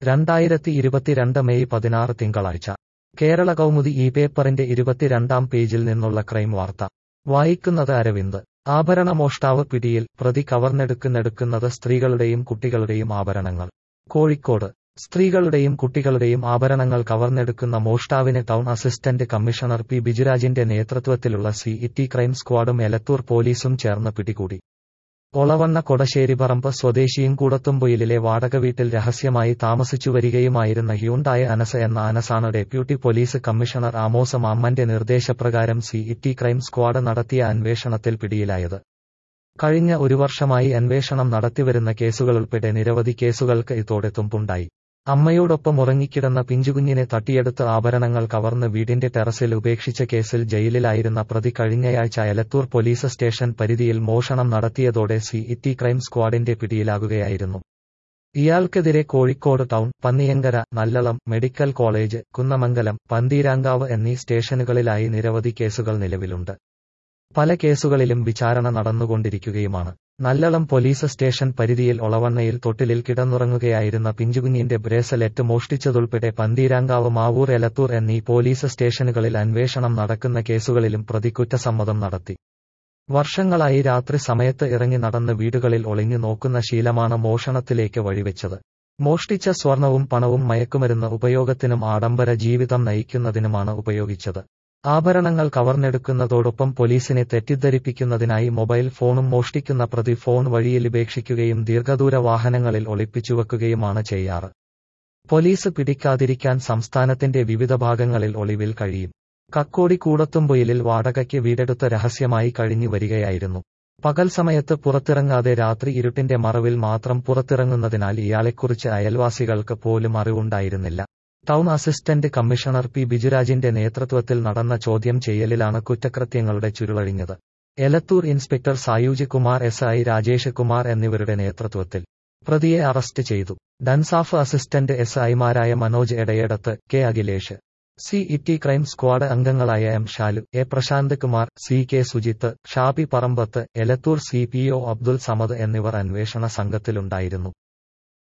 രണ്ടായിരത്തി ഇരുപത്തിരണ്ട് മെയ് പതിനാറ് തിങ്കളാഴ്ച കേരള കൗമുദി ഈ പേപ്പറിന്റെ ഇരുപത്തിരണ്ടാം പേജിൽ നിന്നുള്ള ക്രൈം വാർത്ത വായിക്കുന്നത് അരവിന്ദ് ആഭരണ മോഷ്ടാവ് പിടിയിൽ പ്രതി കവർന്നെടുക്കുന്നെടുക്കുന്നത് സ്ത്രീകളുടെയും കുട്ടികളുടെയും ആഭരണങ്ങൾ കോഴിക്കോട് സ്ത്രീകളുടെയും കുട്ടികളുടെയും ആഭരണങ്ങൾ കവർന്നെടുക്കുന്ന മോഷ്ടാവിനെ ടൗൺ അസിസ്റ്റന്റ് കമ്മീഷണർ പി ബിജുരാജിന്റെ നേതൃത്വത്തിലുള്ള സി ഇറ്റി ക്രൈം സ്ക്വാഡും എലത്തൂർ പോലീസും ചേർന്ന് പിടികൂടി ഒളവണ്ണ കൊടശ്ശേരിപറമ്പ് സ്വദേശിയും കൂടത്തുംപൊയിലിലെ വാടക വീട്ടിൽ രഹസ്യമായി താമസിച്ചു വരികയുമായിരുന്ന ഹ്യൂണ്ടായ അനസ് എന്ന അനസാണ് ഡെപ്യൂട്ടി പോലീസ് കമ്മീഷണർ ആമോസ മാമ്മന്റെ നിർദ്ദേശപ്രകാരം സി ഇറ്റി ക്രൈം സ്ക്വാഡ് നടത്തിയ അന്വേഷണത്തിൽ പിടിയിലായത് കഴിഞ്ഞ ഒരു വർഷമായി അന്വേഷണം നടത്തിവരുന്ന കേസുകളുൾപ്പെടെ നിരവധി കേസുകൾക്ക് ഇതോടെ തുമ്പുണ്ടായി അമ്മയോടൊപ്പം ഉറങ്ങിക്കിടന്ന പിഞ്ചുകുഞ്ഞിനെ തട്ടിയെടുത്ത് ആഭരണങ്ങൾ കവർന്ന് വീടിന്റെ ടെറസിൽ ഉപേക്ഷിച്ച കേസിൽ ജയിലിലായിരുന്ന പ്രതി കഴിഞ്ഞയാഴ്ച എലത്തൂർ പോലീസ് സ്റ്റേഷൻ പരിധിയിൽ മോഷണം നടത്തിയതോടെ സി ഇറ്റി ക്രൈം സ്ക്വാഡിന്റെ പിടിയിലാകുകയായിരുന്നു ഇയാൾക്കെതിരെ Kozhikode town Panniyankara Nallalam medical college Kunnamangalam Pantheerankavu എന്നീ സ്റ്റേഷനുകളിലായി നിരവധി കേസുകൾ നിലവിലുണ്ട് പല കേസുകളിലും വിചാരണ നടന്നുകൊണ്ടിരിക്കുകയുമാണ് നല്ലളം പോലീസ് സ്റ്റേഷൻ പരിധിയിൽ ഒളവണ്ണയിൽ തൊട്ടിലിൽ കിടന്നുറങ്ങുകയായിരുന്ന പിഞ്ചുകുഞ്ഞിന്റെ ബ്രേസലെറ്റ് മോഷ്ടിച്ചതുൾപ്പെടെ പന്തീരാങ്കാവ് മാവൂർ എലത്തൂർ എന്നീ പോലീസ് സ്റ്റേഷനുകളിൽ അന്വേഷണം നടക്കുന്ന കേസുകളിലും പ്രതി കുറ്റസമ്മതം നടത്തി വർഷങ്ങളായി രാത്രി സമയത്ത് ഇറങ്ങി നടന്ന് വീടുകളിൽ ഒളിഞ്ഞു നോക്കുന്ന ശീലമാണ് മോഷണത്തിലേക്ക് വഴിവെച്ചത് മോഷ്ടിച്ച സ്വർണവും പണവും മയക്കുമരുന്ന് ഉപയോഗത്തിനും ആഡംബര ജീവിതം നയിക്കുന്നതിനുമാണ് ഉപയോഗിച്ചത് ആഭരണങ്ങൾ കവർന്നെടുക്കുന്നതോടൊപ്പം പോലീസിനെ തെറ്റിദ്ധരിപ്പിക്കുന്നതിനായി മൊബൈൽ ഫോണും മോഷ്ടിക്കുന്ന പ്രതി ഫോൺ വഴിയിൽ ഉപേക്ഷിക്കുകയും ദീർഘദൂര വാഹനങ്ങളിൽ ഒളിപ്പിച്ചുവെക്കുകയുമാണ് ചെയ്യാറ് പോലീസ് പിടിക്കാതിരിക്കാൻ സംസ്ഥാനത്തിന്റെ വിവിധ ഭാഗങ്ങളിൽ ഒളിവിൽ കഴിയും കക്കോടി കൂടത്തുംപൊയിലിൽ വാടകയ്ക്ക് വീടെടുത്ത് രഹസ്യമായി കഴിഞ്ഞു വരികയായിരുന്നു പകൽ സമയത്ത് പുറത്തിറങ്ങാതെ രാത്രി ഇരുട്ടിന്റെ മറവിൽ മാത്രം പുറത്തിറങ്ങുന്നതിനാൽ ഇയാളെക്കുറിച്ച് അയൽവാസികൾക്ക് പോലും അറിവുണ്ടായിരുന്നില്ല ടൗൺ അസിസ്റ്റന്റ് കമ്മീഷണർ പി ബിജുരാജിന്റെ നേതൃത്വത്തിൽ നടന്ന ചോദ്യം ചെയ്യലിലാണ് കുറ്റകൃത്യങ്ങളുടെ ചുരുളഴിഞ്ഞത് Elathur inspector Sayooj Kumar S I Rajesh Kumar എന്നിവരുടെ നേതൃത്വത്തിൽ പ്രതിയെ അറസ്റ്റ് ചെയ്തു ഡൻസാഫ് അസിസ്റ്റന്റ് എസ് ഐമാരായ Manoj Edayadath K Akhilesh city crime squad അംഗങ്ങളായ M Shalu A Prashanth Kumar C K Sujith Shabi Parambath Elathur C P O Abdul Samad എന്നിവർ അന്വേഷണ സംഘത്തിലുണ്ടായിരുന്നു